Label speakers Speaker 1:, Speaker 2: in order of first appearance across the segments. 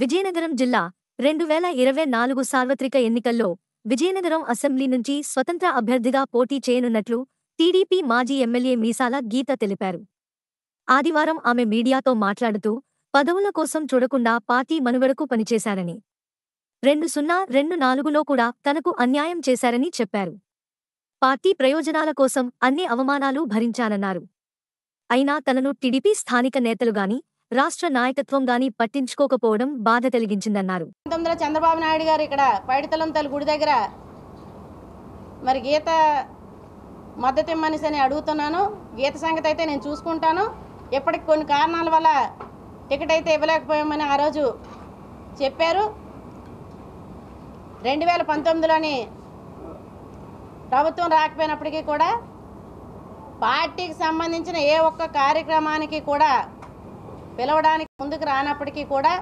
Speaker 1: విజయనగరం జిల్లా రెండు వేల ఇరవై నాలుగు సార్వత్రిక ఎన్నికల్లో విజయనగరం అసెంబ్లీ నుంచి స్వతంత్ర అభ్యర్థిగా పోటీ చేయనున్నట్లు టీడీపీ మాజీ ఎమ్మెల్యే మీసాల గీత తెలిపారు ఆదివారం ఆమె మీడియాతో మాట్లాడుతూ పదవుల కోసం చూడకుండా పార్టీ మనుగడకు పనిచేశారని రెండు సున్నా రెండు నాలుగులో కూడా తనకు అన్యాయం చేశారని చెప్పారు పార్టీ ప్రయోజనాల కోసం అన్ని అవమానాలు భరించానన్నారు అయినా తనను టీడీపీ స్థానిక నేతలుగాని రాష్ట్ర నాయకత్వం గాని పట్టించుకోకపోవడం బాధ కలిగించిందన్నారు
Speaker 2: పంతొమ్మిదిలో చంద్రబాబు నాయుడు గారు ఇక్కడ పైడితలం తల్లి గుడి దగ్గర మరి గీత మద్దతు ఇమ్మనేసి అని అడుగుతున్నాను గీత సంగతి అయితే నేను చూసుకుంటాను ఇప్పటికి కొన్ని కారణాల వల్ల టికెట్ అయితే ఇవ్వలేకపోయామని ఆ రోజు చెప్పారు రెండు వేల పంతొమ్మిదిలోని ప్రభుత్వం రాకపోయినప్పటికీ కూడా పార్టీకి సంబంధించిన ఏ ఒక్క కార్యక్రమానికి కూడా పిలవడానికి ముందుకు రానప్పటికీ కూడా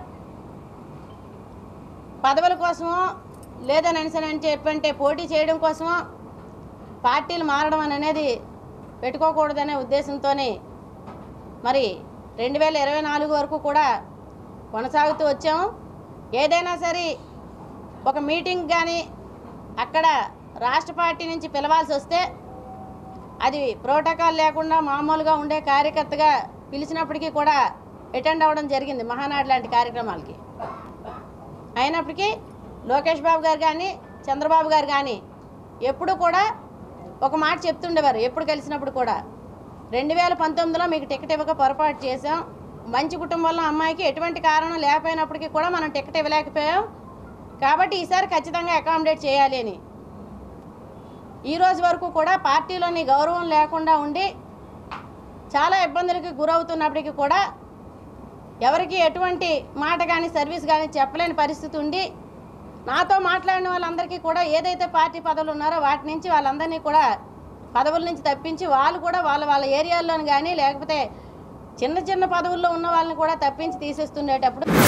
Speaker 2: పదవుల కోసమో లేదని అని చెప్పంటే పోటీ చేయడం కోసమో పార్టీలు మారడం అని అనేది పెట్టుకోకూడదనే ఉద్దేశంతోనే మరి రెండు వేల ఇరవై నాలుగు వరకు కూడా కొనసాగుతూ వచ్చాము ఏదైనా సరే ఒక మీటింగ్ కానీ అక్కడ రాష్ట్ర పార్టీ నుంచి పిలవాల్సి వస్తే అది ప్రోటోకాల్ లేకుండా మామూలుగా ఉండే కార్యకర్తగా పిలిచినప్పటికీ కూడా అటెండ్ అవ్వడం జరిగింది మహానాడు లాంటి కార్యక్రమాలకి అయినప్పటికీ లోకేష్ బాబు గారు కానీ చంద్రబాబు గారు కానీ ఎప్పుడు కూడా ఒక మాట చెప్తుండేవారు ఎప్పుడు కలిసినప్పుడు కూడా రెండు వేల పంతొమ్మిదిలో మీకు టికెట్ ఇవ్వక పొరపాటు చేసాం మంచి కుటుంబంలో అమ్మాయికి ఎటువంటి కారణం లేకపోయినప్పటికీ కూడా మనం టికెట్ ఇవ్వలేకపోయాం కాబట్టి ఈసారి ఖచ్చితంగా అకామిడేట్ చేయాలి అని ఈ రోజు వరకు కూడా పార్టీలోని గౌరవం లేకుండా ఉండి చాలా ఇబ్బందులకి గురవుతున్నప్పటికీ కూడా ఎవరికి ఎటువంటి మాట కానీ సర్వీస్ కానీ చెప్పలేని పరిస్థితి ఉండి నాతో మాట్లాడిన వాళ్ళందరికీ కూడా ఏదైతే పార్టీ పదవులు ఉన్నారో వాటి నుంచి వాళ్ళందరినీ కూడా పదవుల నుంచి తప్పించి వాళ్ళు కూడా వాళ్ళ వాళ్ళ ఏరియాల్లోని కానీ లేకపోతే చిన్న చిన్న పదవుల్లో ఉన్న వాళ్ళని కూడా తప్పించి తీసేస్తుండేటప్పుడు